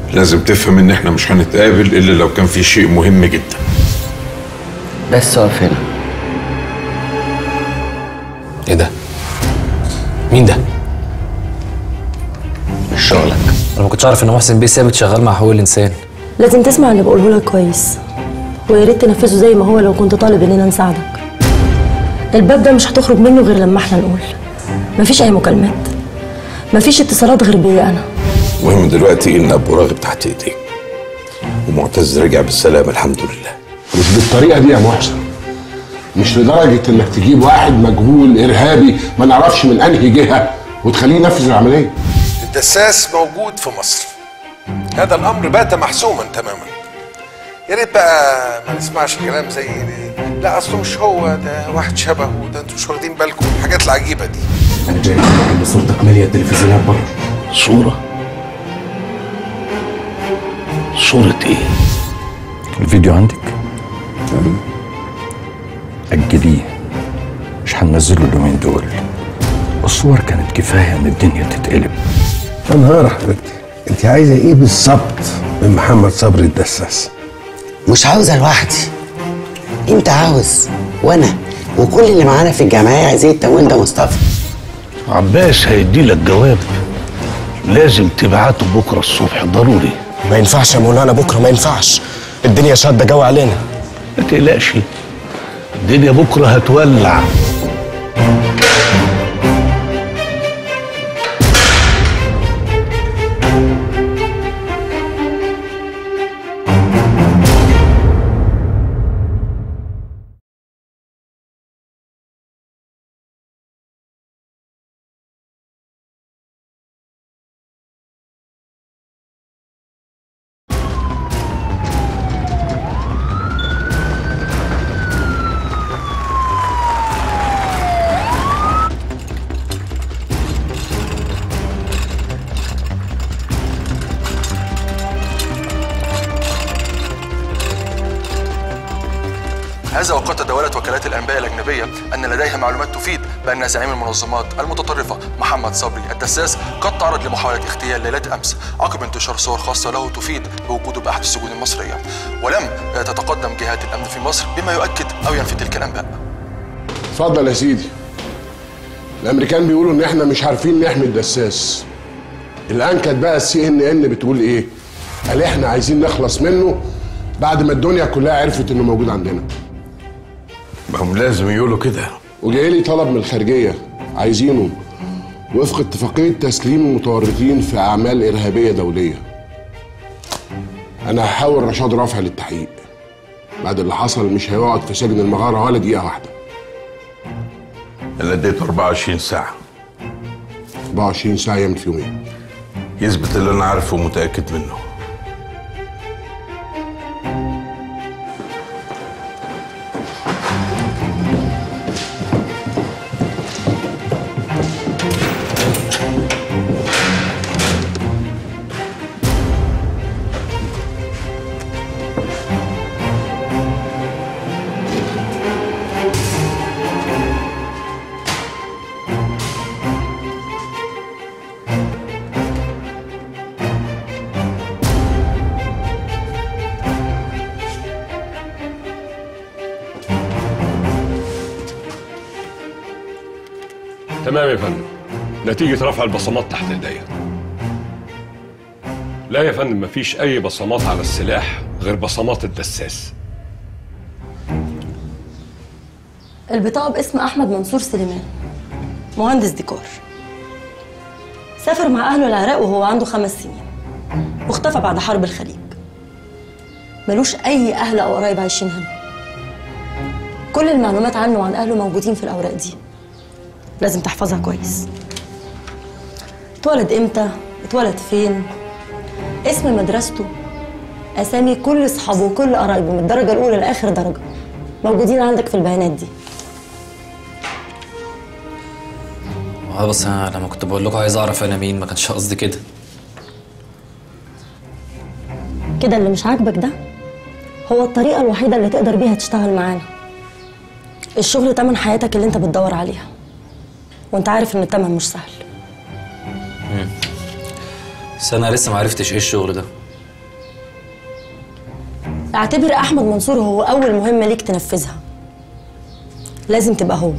لازم تفهم ان احنا مش هنتقابل الا لو كان في شيء مهم جدا بس اقف هنا ايه ده مين ده مش شغلك انا ما كنتش اعرف ان محسن بيه ثابت شغال مع حقوق الانسان لازم تسمع اللي بقوله لك كويس ويا ريت تنفذه زي ما هو لو كنت طالب اننا نساعدك الباب ده مش هتخرج منه غير لما احنا نقول مفيش اي مكالمات مفيش اتصالات غير بيا انا المهم دلوقتي ان ابو راغب تحت ايديك ومعتز رجع بالسلامه الحمد لله مش بالطريقه دي يا محسن مش لدرجه انك تجيب واحد مجهول ارهابي ما نعرفش من انهي جهه وتخليه ينفذ العمليه الدساس موجود في مصر هذا الامر بات محسوما تماما يا ريت بقى ما نسمعش كلام زي لا اصله مش هو ده واحد شبهه ده انتوا مش واخدين بالكم من الحاجات العجيبه دي انا جاي ان صورتك ماليه التلفزيونات بره صورة صورة ايه؟ الفيديو عندك أجليه مش هننزله اليومين دول الصور كانت كفاية إن الدنيا تتقلب يا نهار حبيبتي انت عايزة ايه بالظبط من محمد صبري الدساس؟ مش عاوزه لوحدي انت عاوز وانا وكل اللي معانا في الجمعيه عايزين التمويل ده مصطفى عباس هيدي لك جواب لازم تبعته بكرة الصبح ضروري ما ينفعش يا مولانا بكره ما ينفعش الدنيا شاده جو علينا ما تقلقش الدنيا بكرة هتولع هذا وقد تداولت وكالات الانباء الاجنبيه ان لديها معلومات تفيد بان زعيم المنظمات المتطرفه محمد صبري الدساس قد تعرض لمحاوله اغتيال ليله امس عقب انتشار صور خاصه له تفيد بوجوده باحد السجون المصريه ولم تتقدم جهات الامن في مصر بما يؤكد او ينفي تلك الانباء اتفضل يا سيدي الامريكان بيقولوا ان احنا مش عارفين نحمي الدساس الان كانت بقى السي ان ان بتقول ايه قال احنا عايزين نخلص منه بعد ما الدنيا كلها عرفت انه موجود عندنا ما هم لازم يقولوا كده وجاي لي طلب من الخارجيه عايزينه وفق اتفاقيه تسليم المتورطين في اعمال ارهابيه دوليه انا هحاول رشاد رافع للتحقيق بعد اللي حصل مش هيقعد في سجن المغاره ولا دقيقه واحده انا اديته 24 ساعه 24 ساعه يعمل فيهم ايه يثبت اللي انا عارفه ومتاكد منه تمام يا فندم نتيجة رفع البصمات تحت ايديا لا يا فندم مفيش أي بصمات على السلاح غير بصمات الدساس البطاقة باسم أحمد منصور سليمان مهندس ديكور سافر مع أهله العراق وهو عنده خمس سنين واختفى بعد حرب الخليج ملوش أي أهل أو قرايب عايشين هنا كل المعلومات عنه وعن أهله موجودين في الأوراق دي لازم تحفظها كويس اتولد امتى اتولد فين اسم مدرسته اسامي كل اصحابه وكل قرايبه من الدرجه الاولى لاخر درجه موجودين عندك في البيانات دي اه بس انا لما كنت بقول لكم عايز اعرف انا مين ما كانش قصدي كده كده اللي مش عاجبك ده هو الطريقه الوحيده اللي تقدر بيها تشتغل معانا الشغل تمن حياتك اللي انت بتدور عليها وانت عارف ان التمن مش سهل بس انا لسه ما عرفتش ايه الشغل ده اعتبر احمد منصور هو اول مهمه ليك تنفذها لازم تبقى هو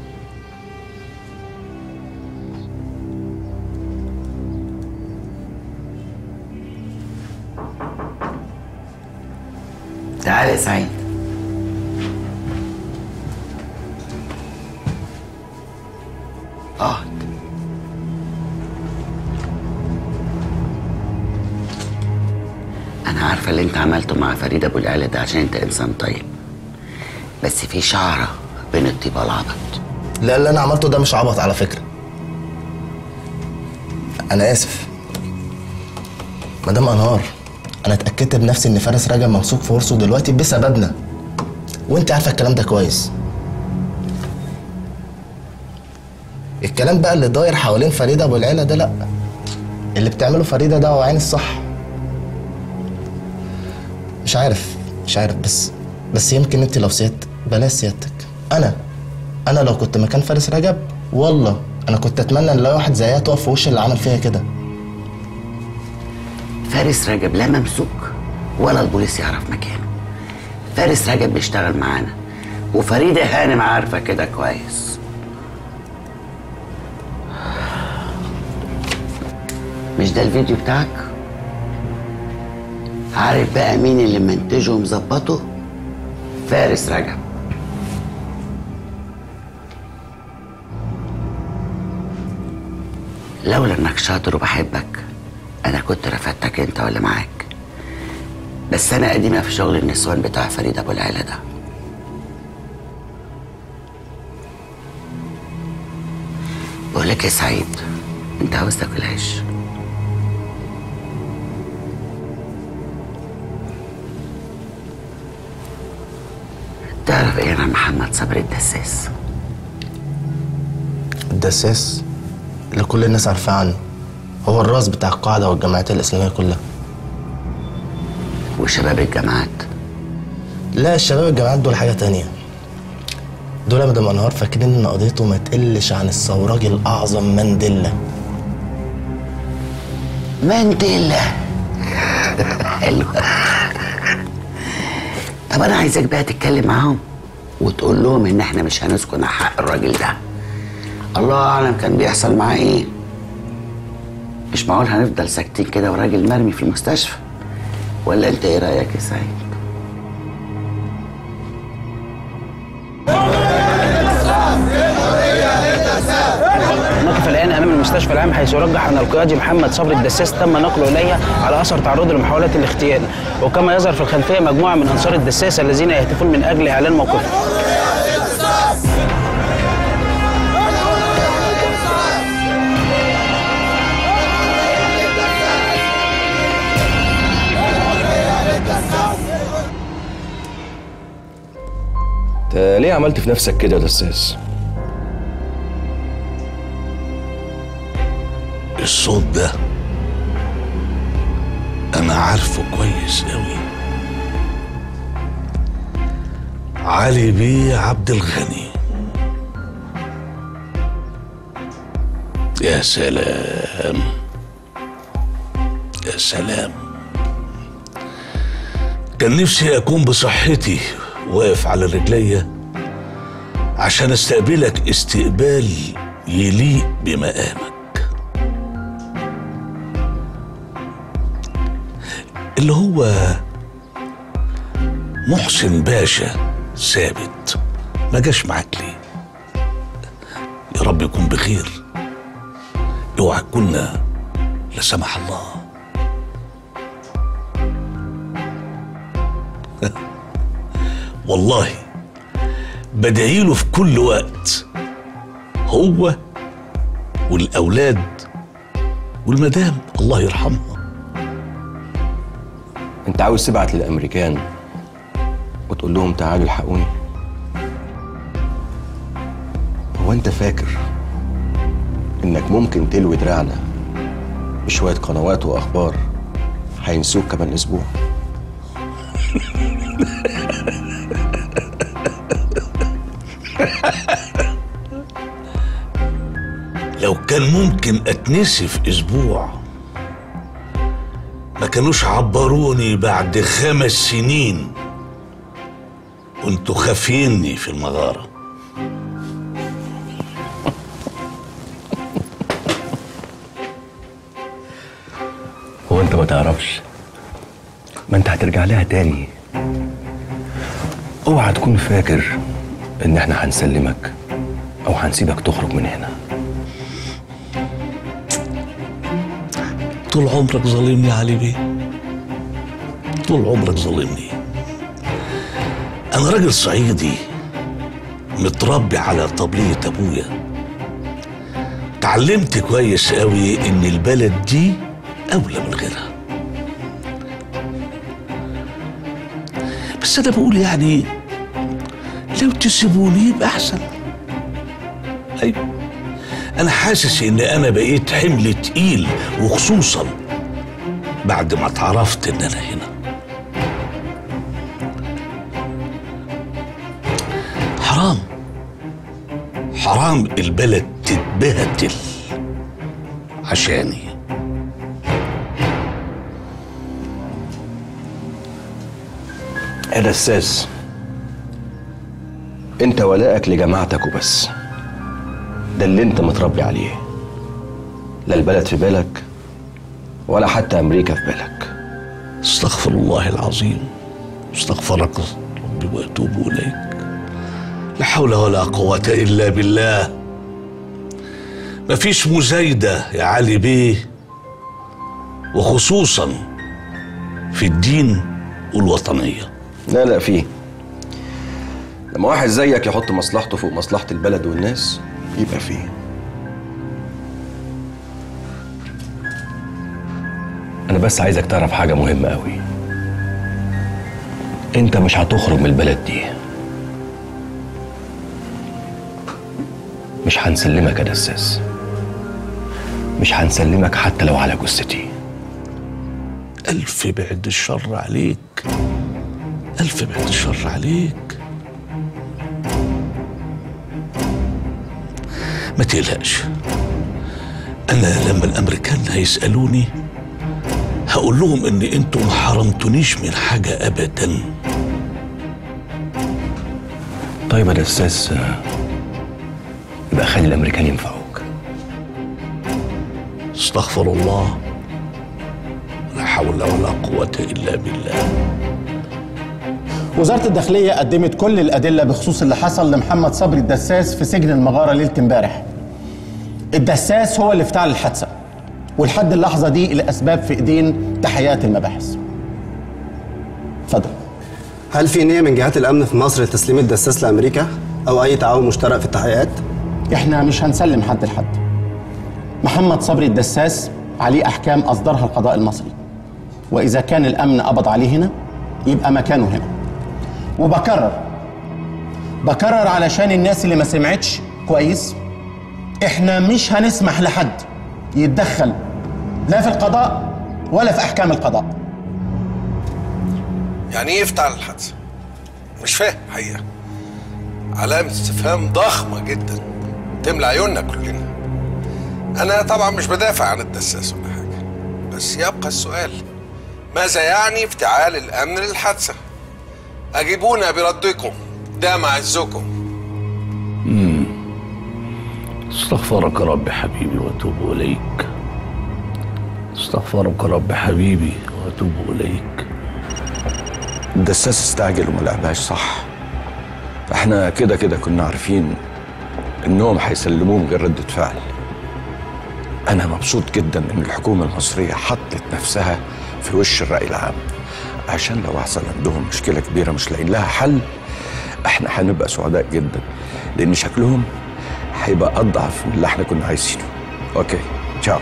تعال يا سعيد اقعد انا عارفه اللي انت عملته مع فريد ابو العلا ده عشان انت انسان طيب بس في شعره بين الطيبه والعبط لا اللي انا عملته ده مش عبط على فكره انا اسف مدام انهار انا اتاكدت بنفسي ان فارس رجب ممسوك في ورثه دلوقتي بسببنا وانت عارفه الكلام ده كويس الكلام بقى اللي داير حوالين فريده ابو العلا ده لا اللي بتعمله فريده ده هو عين الصح مش عارف مش عارف بس بس يمكن انت لو سيادت بلاش سيادتك انا انا لو كنت مكان فارس رجب والله انا كنت اتمنى ان لا واحد زيها تقف في وش اللي عمل فيها كده فارس رجب لا ممسوك ولا البوليس يعرف مكانه فارس رجب بيشتغل معانا وفريدة هانم عارفة كده كويس مش ده الفيديو بتاعك؟ عارف بقى مين اللي منتجه ومظبطه؟ فارس رجب لولا انك شاطر وبحبك انا كنت رفدتك انت واللي معاك بس انا قديمه في شغل النسوان بتاع فريد ابو العلا ده بقول لك يا سعيد انت عاوز تاكل عيش تعرف ايه عن محمد صبري الدساس الدساس اللي كل الناس عارفاه عنه هو الراس بتاع القاعده والجماعات الاسلاميه كلها وشباب الجامعات لا الشباب الجامعات دول حاجه تانية دول يا مدام انهار فاكرين ان قضيته ما تقلش عن الثوراجي الاعظم مانديلا مانديلا حلوة طب انا عايزك بقى تتكلم معاهم وتقول لهم ان احنا مش هنسكن على حق الراجل ده الله اعلم كان بيحصل معاه ايه مش معقول هنفضل ساكتين كده وراجل مرمي في المستشفى ولا انت ايه رايك يا سعيد نقف الان امام المستشفى العام حيث يرجح ان القيادي محمد صبري الدساس تم نقله اليها على اثر تعرضه لمحاولات الاغتيال وكما يظهر في الخلفيه مجموعه من انصار الدساس الذين يهتفون من اجل اعلان موقفهم انت ليه عملت في نفسك كده يا دساس؟ الصوت ده انا عارفه كويس قوي علي بيه عبد الغني يا سلام يا سلام كان نفسي اكون بصحتي واقف على رجليا عشان استقبلك استقبال يليق بمقامك اللي هو محسن باشا ثابت ما جاش معاك ليه يا رب يكون بخير اوعى تكون لا سمح الله والله بدعيله في كل وقت هو والاولاد والمدام الله يرحمها انت عاوز تبعت للامريكان وتقول لهم تعالوا الحقوني هو انت فاكر انك ممكن تلوي دراعنا بشويه قنوات واخبار هينسوك كمان اسبوع لو كان ممكن اتنسي في اسبوع ما كانوش عبروني بعد خمس سنين وانتوا خافيني في المغارة هو انت ما تعرفش ما انت هترجع لها تاني اوعى تكون فاكر ان احنا هنسلمك او هنسيبك تخرج من هنا طول عمرك ظالمني يا علي بيه طول عمرك ظالمني انا راجل صعيدي متربي على طبلية ابويا اتعلمت كويس قوي ان البلد دي اولى من غيرها بس انا بقول يعني لو تسيبوني يبقى احسن ايوه انا حاسس ان انا بقيت حمل تقيل وخصوصا بعد ما اتعرفت ان انا هنا حرام حرام البلد تتبهدل عشاني يا دساس انت ولائك لجماعتك وبس ده اللي انت متربي عليه لا البلد في بالك ولا حتى امريكا في بالك استغفر الله العظيم استغفرك ربي واتوب اليك لا حول ولا قوة الا بالله مفيش مزايدة يا علي بيه وخصوصا في الدين والوطنية لا لا فيه لما واحد زيك يحط مصلحته فوق مصلحة البلد والناس يبقى فيه أنا بس عايزك تعرف حاجة مهمة أوي أنت مش هتخرج من البلد دي مش هنسلمك يا دساس مش هنسلمك حتى لو على جثتي ألف بعد الشر عليك ألف بعد الشر عليك ما تقلقش أنا لما الأمريكان هيسألوني هقول لهم إن أنتم ما حرمتونيش من حاجة أبدا طيب يا دساس آه، يبقى خلي الأمريكان ينفعوك استغفر الله لا حول ولا قوة إلا بالله وزارة الداخلية قدمت كل الأدلة بخصوص اللي حصل لمحمد صبري الدساس في سجن المغارة ليلة امبارح. الدساس هو اللي افتعل الحادثة ولحد اللحظة دي الأسباب في إيدين تحيات المباحث. اتفضل. هل في نية من جهات الأمن في مصر لتسليم الدساس لأمريكا أو أي تعاون مشترك في التحقيقات؟ إحنا مش هنسلم حد لحد. محمد صبري الدساس عليه أحكام أصدرها القضاء المصري. وإذا كان الأمن قبض عليه هنا يبقى مكانه هنا. وبكرر بكرر علشان الناس اللي ما سمعتش كويس احنا مش هنسمح لحد يتدخل لا في القضاء ولا في احكام القضاء يعني ايه يفتح الحادثه مش فاهم حقيقه علامه استفهام ضخمه جدا تملى عيوننا كلنا انا طبعا مش بدافع عن الدساس ولا حاجه بس يبقى السؤال ماذا يعني افتعال الامن للحادثه اجيبونا بردكم ده معزكم مم. استغفرك رب حبيبي واتوب اليك استغفرك رب حبيبي واتوب اليك الدساس استعجل وما لعبهاش صح احنا كده كده كنا عارفين انهم هيسلموه من غير ردة فعل انا مبسوط جدا ان الحكومة المصرية حطت نفسها في وش الرأي العام عشان لو حصل عندهم مشكلة كبيرة مش لاقيين لها حل احنا هنبقى سعداء جدا لان شكلهم هيبقى اضعف من اللي احنا كنا عايزينه اوكي تشاو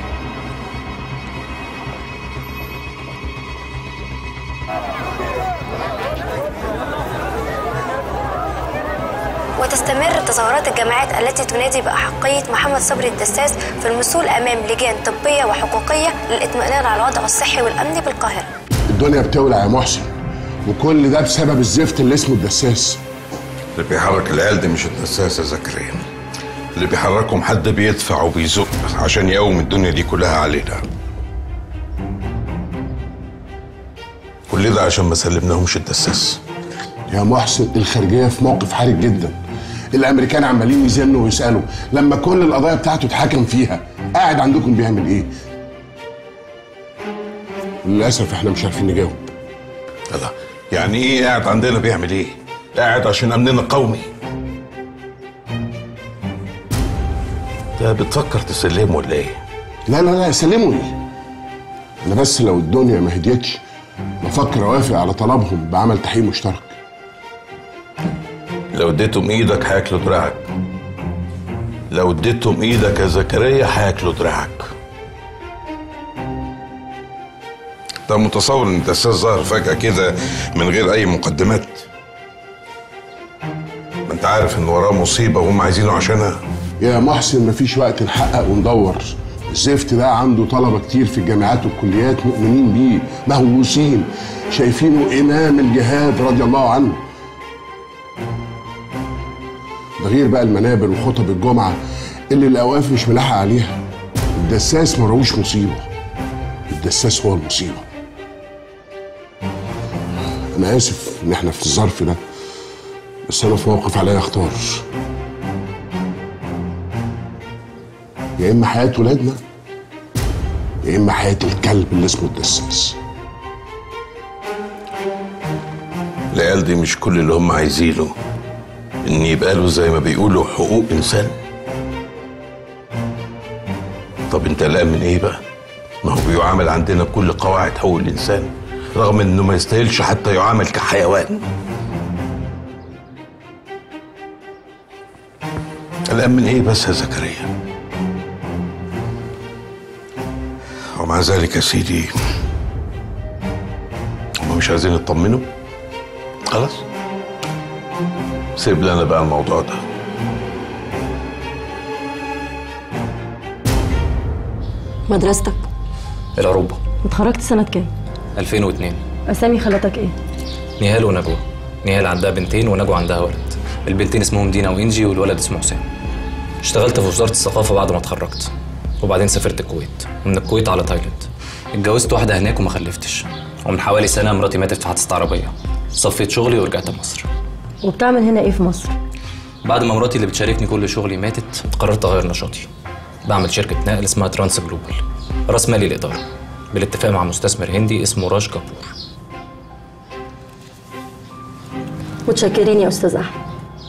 وتستمر تظاهرات الجماعات التي تنادي بأحقية محمد صبري الدساس في المثول أمام لجان طبية وحقوقية للإطمئنان على الوضع الصحي والأمني بالقاهرة الدنيا بتولع يا محسن وكل ده بسبب الزفت اللي اسمه الدساس اللي بيحرك العيال دي مش الدساس يا زكريا اللي بيحركهم حد بيدفع وبيزق عشان يقوم الدنيا دي كلها علينا كل ده عشان ما سلمناهمش الدساس يا محسن الخارجيه في موقف حرج جدا الامريكان عمالين يزنوا ويسالوا لما كل القضايا بتاعته اتحكم فيها قاعد عندكم بيعمل ايه للاسف احنا مش عارفين نجاوب الله يعني ايه قاعد عندنا بيعمل ايه قاعد عشان امننا القومي انت بتفكر تسلمه ولا ايه لا لا لا سلموا لي انا بس لو الدنيا ما هديتش بفكر اوافق على طلبهم بعمل تحقيق مشترك لو اديتهم ايدك هياكلوا دراعك لو اديتهم ايدك يا زكريا هياكلوا دراعك انت متصور ان الدساس ظهر فجأة كده من غير اي مقدمات ما انت عارف ان وراه مصيبة وهم عايزينه عشانها يا محسن مفيش وقت نحقق وندور الزفت ده عنده طلبة كتير في الجامعات والكليات مؤمنين بيه مهووسين شايفينه إمام الجهاد رضي الله عنه ده غير بقى المنابر وخطب الجمعة اللي الأوقاف مش ملاحق عليها الدساس مروش مصيبة الدساس هو المصيبة أنا آسف إن إحنا في الظرف ده بس أنا في موقف عليا أختار يا إما حياة ولادنا يا إما حياة الكلب اللي اسمه الدساس العيال دي مش كل اللي هم عايزينه ان يبقى له زي ما بيقولوا حقوق انسان طب انت قلقان من ايه بقى ما هو بيعامل عندنا بكل قواعد حقوق الانسان رغم انه ما يستاهلش حتى يعامل كحيوان قلقان من ايه بس يا زكريا ومع ذلك يا سيدي هم مش عايزين يطمنوا خلاص سيب لنا بقى الموضوع ده مدرستك العروبة اتخرجت سنة كام؟ 2002 أسامي خالتك إيه؟ نهال ونجوى نهال عندها بنتين ونجوى عندها ولد البنتين اسمهم دينا وإنجي والولد اسمه حسام اشتغلت في وزارة الثقافة بعد ما اتخرجت وبعدين سافرت الكويت ومن الكويت على تايلاند اتجوزت واحدة هناك وما خلفتش ومن حوالي سنة مراتي ماتت في حادثة عربية صفيت شغلي ورجعت مصر وبتعمل هنا إيه في مصر؟ بعد ما مراتي اللي بتشاركني كل شغلي ماتت قررت اغير نشاطي بعمل شركة نقل اسمها ترانس جلوبال راس مالي الإدارة بالاتفاق مع مستثمر هندي اسمه راج كابور متشكرين يا أستاذ أحمد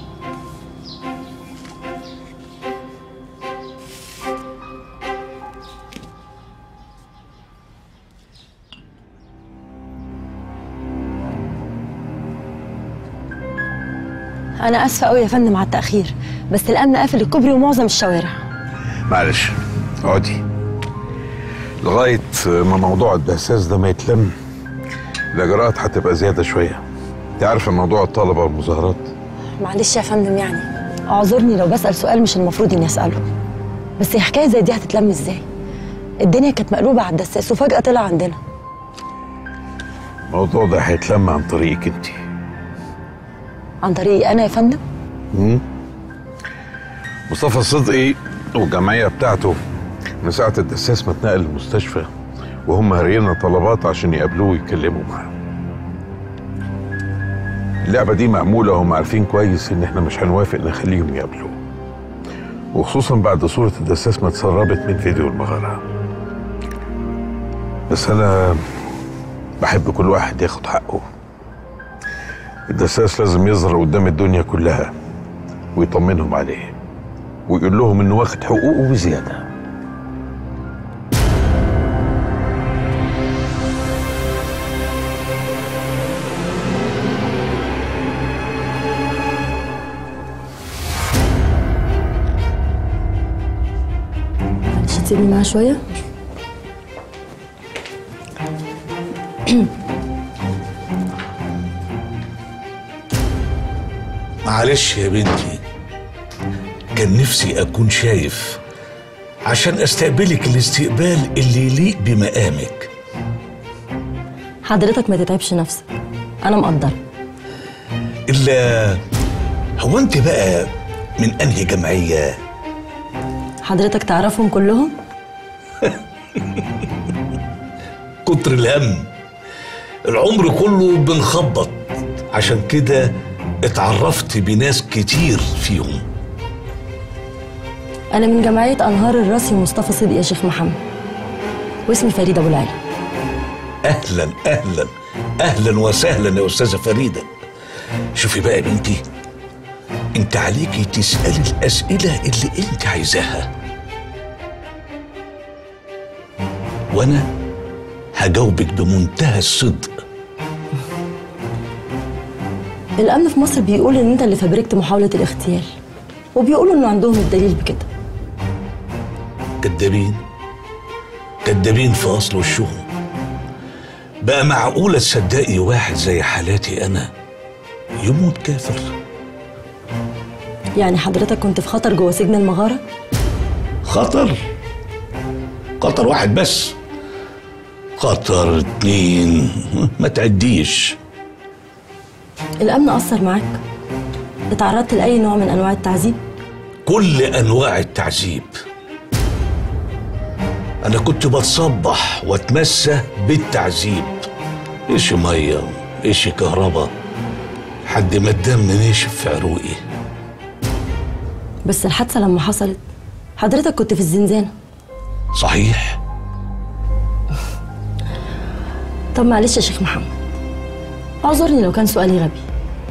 أنا آسفة أوي يا فندم على التأخير بس الأمن قافل الكوبري ومعظم الشوارع معلش اقعدي لغاية ما موضوع الدساس ده ما يتلم الإجراءات هتبقى زيادة شوية أنت عارفة موضوع الطلبة والمظاهرات معلش يا فندم يعني اعذرني لو بسأل سؤال مش المفروض إني أسأله بس هي حكاية زي دي هتتلم إزاي؟ الدنيا كانت مقلوبة على الدساس وفجأة طلع عندنا الموضوع ده هيتلم عن طريقك أنت عن طريقي أنا يا فندم مم. مصطفى صدقي والجمعية بتاعته من ساعة الدساس ما اتنقل المستشفى وهم هرينا طلبات عشان يقابلوه ويتكلموا معاه اللعبة دي معمولة وهم عارفين كويس إن إحنا مش هنوافق نخليهم يقابلوه وخصوصا بعد صورة الدساس ما اتسربت من فيديو المغارة بس أنا بحب كل واحد ياخد حقه الدساس لازم يظهر قدام الدنيا كلها ويطمنهم عليه ويقول لهم انه واخد حقوقه بزياده معلش تسيبني معاه شوية معلش يا بنتي كان نفسي أكون شايف عشان أستقبلك الاستقبال اللي يليق بمقامك حضرتك ما تتعبش نفسك أنا مقدرة إلا هو أنت بقى من أنهي جمعية؟ حضرتك تعرفهم كلهم؟ كتر الهم العمر كله بنخبط عشان كده اتعرفت بناس كتير فيهم انا من جمعيه انهار الراسي مصطفى صدقي يا شيخ محمد واسمي فريده ابو العلا اهلا اهلا اهلا وسهلا يا استاذه فريده شوفي بقى يا بنتي انت عليكي تسالي الاسئله اللي انت عايزاها وانا هجاوبك بمنتهى الصدق الامن في مصر بيقول ان انت اللي فبركت محاوله الاغتيال وبيقولوا انه عندهم الدليل بكده كدابين كدابين في اصل وشهم بقى معقولة تصدقي واحد زي حالاتي أنا يموت كافر يعني حضرتك كنت في خطر جوه سجن المغاره خطر خطر واحد بس خطر اتنين ما تعديش الامن اثر معاك اتعرضت لاي نوع من انواع التعذيب كل أنواع التعذيب أنا كنت بتصبح واتمسى بالتعذيب إيش مية إيش كهرباء حد ما الدم نشف في عروقي بس الحادثه لما حصلت حضرتك كنت في الزنزانه صحيح طب معلش يا شيخ محمد اعذرني لو كان سؤالي غبي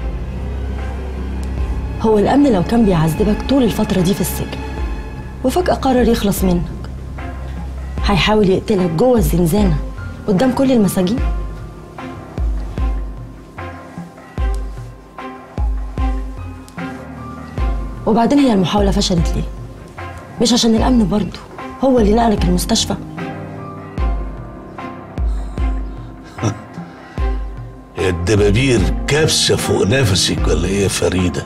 هو الامن لو كان بيعذبك طول الفتره دي في السجن وفجاه قرر يخلص منك هيحاول يقتلك جوه الزنزانه قدام كل المساجين وبعدين هي المحاوله فشلت ليه مش عشان الامن برضه هو اللي نقلك المستشفى يا الدبابير كابسة فوق نفسك ولا إيه يا فريدة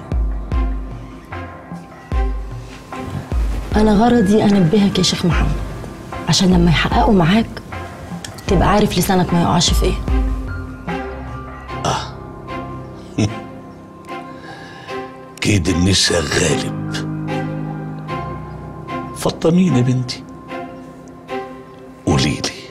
أنا غرضي أنبهك يا شيخ محمد عشان لما يحققوا معاك تبقى عارف لسانك ما يقعش في إيه كيد النساء غالب فطميني يا بنتي قولي لي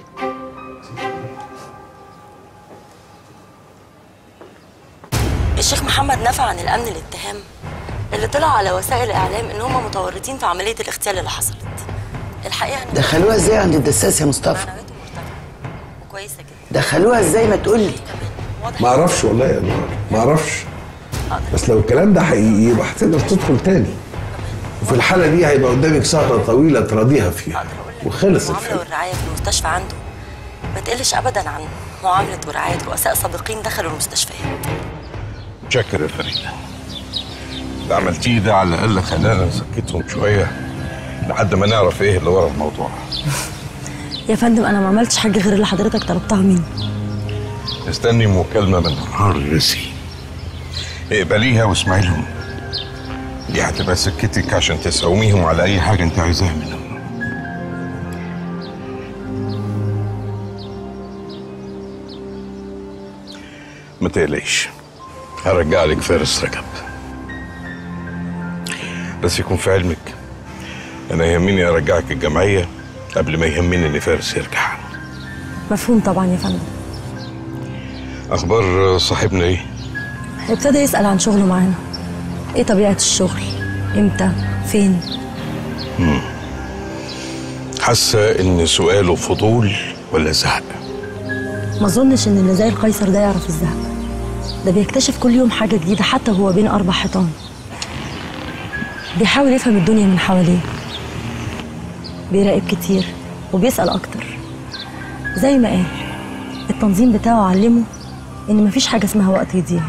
الشيخ محمد نفى عن الأمن الاتهام اللي طلع على وسائل الإعلام إن هم متورطين في عملية الاغتيال اللي حصلت الحقيقة إن دخلوها ازاي عند الدساس يا مصطفى كويسة جدا دخلوها ازاي ما تقولي ما اعرفش والله يا نهار ما اعرفش بس لو الكلام ده حقيقي يبقى هتقدر تدخل تاني وفي الحاله دي هيبقى قدامك سهره طويله تراضيها فيها وخلص المعاملة الفيلم والرعاية في المستشفى عنده ما تقلش أبدا عن معاملة ورعاية رؤساء سابقين دخلوا المستشفيات متشكر يا فريدة اللي عملتيه ده على الأقل خلانا نسكتهم شوية لحد ما نعرف إيه اللي ورا الموضوع يا فندم أنا ما عملتش حاجة غير اللي حضرتك طلبتها مني استني مكالمة من نهار الرسي اقبليها واسمعي لهم دي هتبقى سكتك عشان تساوميهم على أي حاجة أنت عايزاها منهم ما تقلقيش هرجع لك فارس رجب بس يكون في علمك انا يهمني ارجعك الجمعيه قبل ما يهمني ان فارس يرجع مفهوم طبعا يا فندم اخبار صاحبنا ايه ابتدى يسأل عن شغله معانا ايه طبيعة الشغل امتى فين مم. حاسه ان سؤاله فضول ولا زهق ما اظنش ان اللي زي القيصر ده يعرف الزهق ده بيكتشف كل يوم حاجة جديدة حتى وهو بين أربع حيطان بيحاول يفهم الدنيا من حواليه بيراقب كتير وبيسأل أكتر زي ما قال التنظيم بتاعه علمه إن مفيش حاجة اسمها وقت يضيع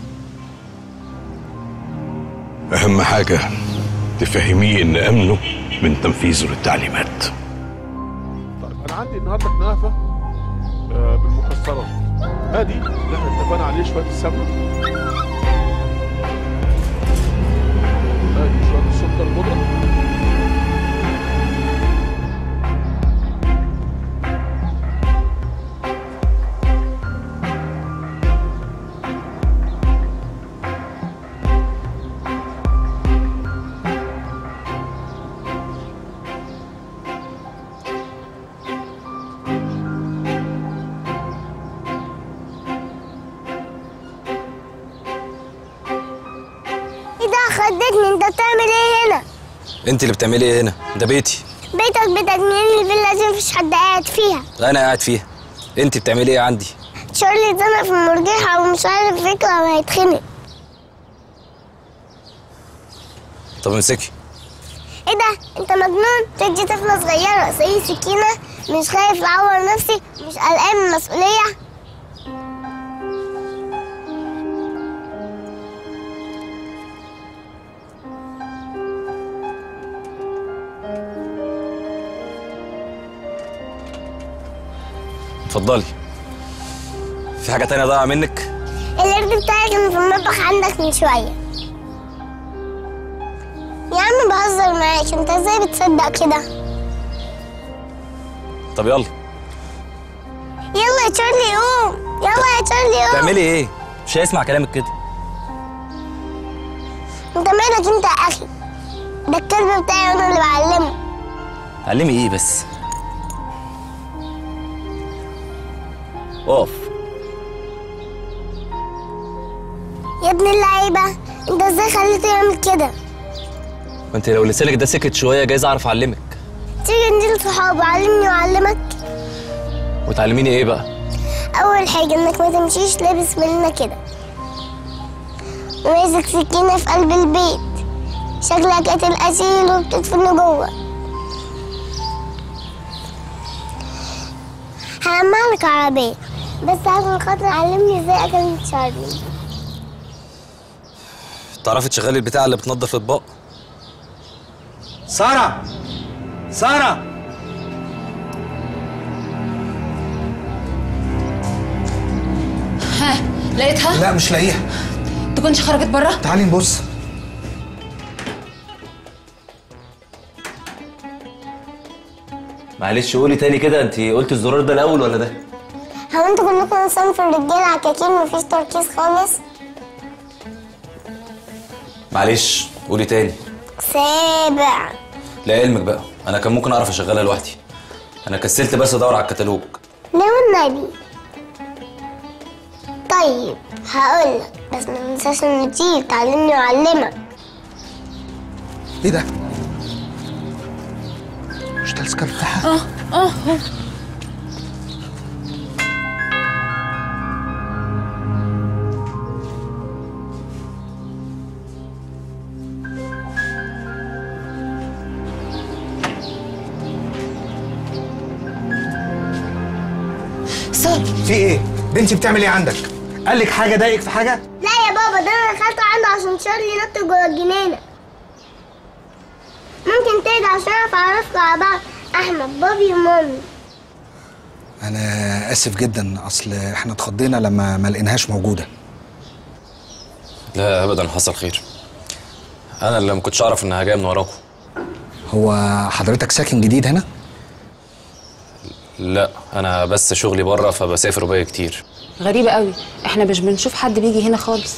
اهم حاجه تفهميه ان امنه من تنفيذه للتعليمات انا عندي النهارده كنافه آه، بالمكسرات ادي اللي احنا اتفقنا عليه شويه السمنه ادي شويه السكر البودره خدتني انت بتعمل ايه هنا انت اللي بتعملي ايه هنا ده بيتي بيتك بيتك مين الفيلا دي مفيش حد قاعد فيها انا قاعد فيها انت بتعملي ايه عندي تشارلي اتزنق في المرجحة ومش عارف فكرة ما هيتخنق طب امسكي ايه ده انت مجنون تدي طفلة صغيرة زي سكينة مش خايف اعور نفسي مش قلقان من المسؤولية اتفضلي في حاجه تانية ضايعه منك القرد بتاعي كان في المطبخ عندك من شوية يا عم بهزر معاك انت ازاي بتصدق كده طب يلا يلا يا تشارلي قوم يلا يا تشارلي قوم تعملي ايه مش هيسمع كلامك كده انت مالك انت يا اخي ده الكلب بتاعي انا اللي بعلمه علمي ايه بس اقف يا ابن اللعيبة انت ازاي خليته يعمل كده ما انت لو لسانك ده سكت شويه جايز اعرف اعلمك تيجي ننزل صحاب علمني واعلمك وتعلميني ايه بقى اول حاجة انك ما تمشيش لابس مننا كده وماسك سكينة في قلب البيت شكلك قاتل قتيل وبتدفن جوه هعمل لك عربية بس عشان خاطر علمني ازاي اكل تشارلي تعرفي تشغلي البتاع اللي بتنضف الاطباق سارة سارة ها لقيتها؟ لا مش لاقيها تكونش خرجت بره؟ تعالي نبص معلش قولي تاني كده انت قلت الزرار ده الاول ولا ده هو انتوا كلكم انسان في الرجالة عكاكين مفيش تركيز خالص معلش قولي تاني سابع لعلمك بقى انا كان ممكن اعرف اشغلها لوحدي انا كسلت بس ادور على الكتالوج لا والنبي طيب هقولك بس ما تنساش ان تيجي تعلمني واعلمك ايه ده؟ مش ده السكر بتاعها؟ اه اه سارة في ايه؟ بنتي بتعمل ايه عندك؟ قال لك حاجة ضايقك في حاجة؟ لا يا بابا ده انا دخلت عنده عشان تشارلي نط جوه الجنينة ممكن تهدى عشان اعرف اعرفكوا على بعض احمد بابي ومامي انا اسف جدا اصل احنا اتخضينا لما ما لقيناهاش موجودة لا ابدا حصل خير انا اللي ما كنتش اعرف انها جايه من وراكم هو حضرتك ساكن جديد هنا؟ لا انا بس شغلي بره فبسافر وباجي كتير غريبة قوي احنا مش بنشوف حد بيجي هنا خالص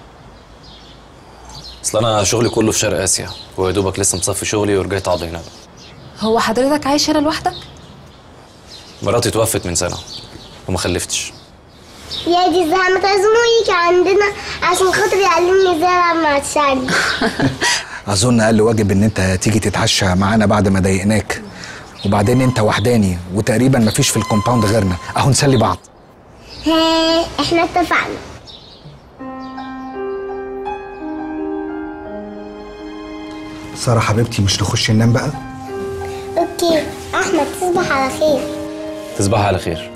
اصل انا شغلي كله في شرق اسيا ويا دوبك لسه مصفي شغلي ورجعت اقعد هنا بقى. هو حضرتك عايش هنا لوحدك؟ مراتي توفت من سنه وما خلفتش يا دي الزهق تعزموا يجي عندنا عشان خاطر يعلمني ازاي العب مع تشارلي اظن اقل واجب ان انت تيجي تتعشى معانا بعد ما ضايقناك وبعدين انت وحداني وتقريبا مفيش في الكومباوند غيرنا اهو نسلي بعض ها احنا اتفقنا ساره حبيبتي مش نخش ننام بقى اوكي احمد تصبح على خير تصبح على خير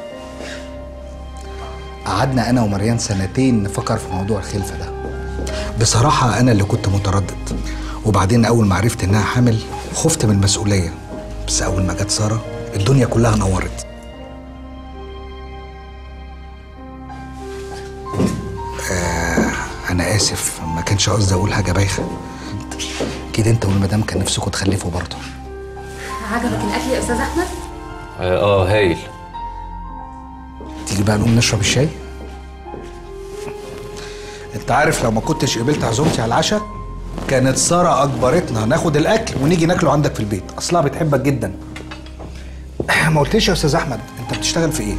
قعدنا انا ومريان سنتين نفكر في موضوع الخلفه ده بصراحه انا اللي كنت متردد وبعدين اول ما عرفت انها حامل خفت من المسؤوليه بس اول ما جت ساره الدنيا كلها نورت آه انا اسف ما كانش قصدي اقول حاجه بايخه اكيد انت والمدام كان نفسكم تخلفوا برضه عجبك الاكل يا استاذ احمد؟ اه آه، هايل تيجي بقى نقوم نشرب الشاي انت عارف لو ما كنتش قبلت عزومتي على العشاء كانت ساره اجبرتنا ناخد الاكل ونيجي ناكله عندك في البيت اصلها بتحبك جدا ما قلتليش يا استاذ احمد انت بتشتغل في ايه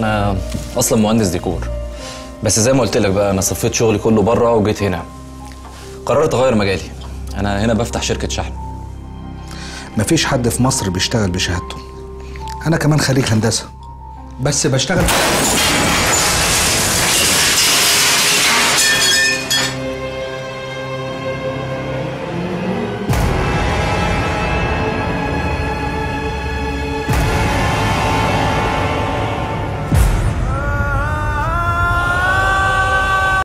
انا اصلا مهندس ديكور بس زي ما قلت لك بقى انا صفيت شغلي كله بره وجيت هنا قررت اغير مجالي انا هنا بفتح شركه شحن مفيش حد في مصر بيشتغل بشهادته انا كمان خريج هندسه بس بشتغل